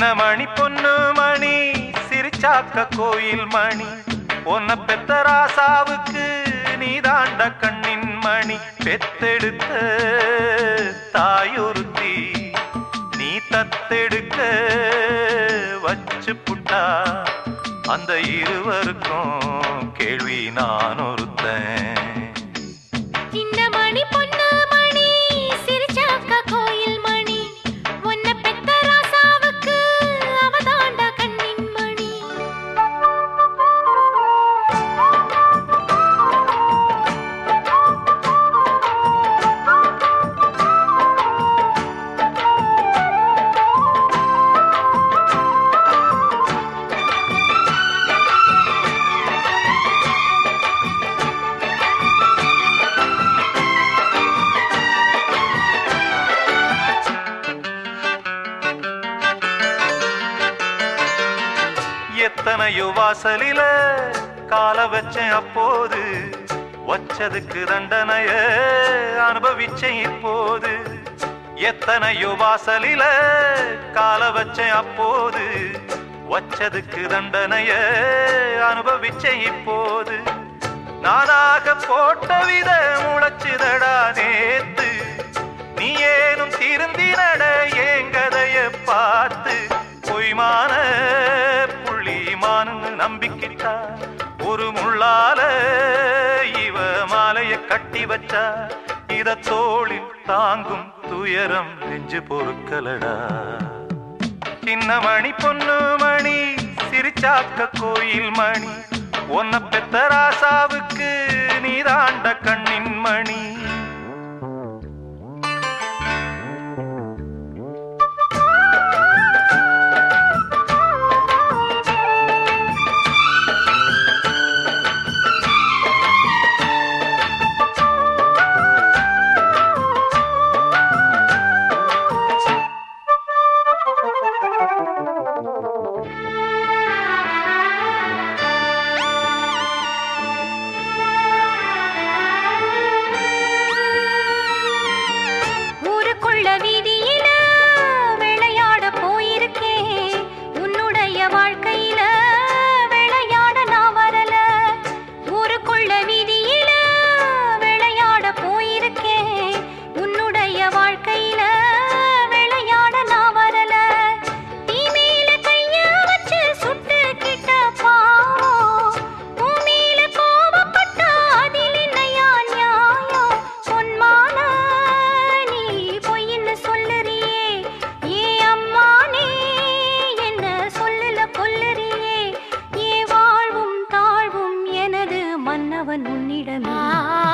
சின்ன மணி பொண்ணு மணி சிரிச்சாக்க கோயில் மணி உன்னை பெத்த ராசாவுக்கு நீ தாண்ட கண்ணின் மணி பெத்தெடுத்த தாயொருத்தி நீ தத்தெடுக்க வச்சு புட்டா அந்த இருவருக்கும் கேள்வி நான் ஒருத்தன் சின்ன மணி பொண்ணு மணி சிரிச்சாக்க கோயில் மணி உன்னை பெத்த ராசாவுக்கு அவதாண்ட கண்ணின் மணி எத்தனையோ வாசலில கால வச்சேன் அப்போது வச்சதுக்கு தண்டனைய அனுபவிச்சேன் இப்போது எத்தனையோ வாசலில கால வச்சேன் அப்போது வச்சதுக்கு தண்டனைய அனுபவிச்சேன் இப்போது நானாக போட்ட வித முளைச்சுதடா நேத்து நீ ஏனும் திருந்தி நட ஏங்கதைய பார்த்து பொய்மான புள்ளிமானு நம்பிக்கிட்டா ஒரு முள்ளால இவ மாலைய கட்டி வச்சா இத தோளில் தாங்கும் துயரம் நெஞ்சு பொறுக்கலடா சின்ன மணி பொண்ணு மணி சிரிச்சாக்க கோயில் மணி உன்னை பெத்த ராசாவுக்கு நீதாண்ட கண்ணின் மணி ஊருக்குள்ள வீதியில விளையாட போயிருக்கேன் உன்னுடைய வாழ்க்கையில விளையாட நான் வரல ஊருக்குள்ள வீதியில விளையாட போயிருக்கேன் உன்னுடைய வாழ்க்கையில விளையாட நான் வரல நீ மேல கைய வச்சு சுட்டுக்கிட்ட பாவம் உன் மேல கோபப்பட்டா அதில் என்னையா நியாயம் பொன்மான நீ பொய்ன்னு சொல்லுறியே ஏ அம்மானே என்ன சொல்லல கொல்லுறியே ஏ வாழ்வும் தாழ்வும் எனது மன்னவன் உன்னிடமே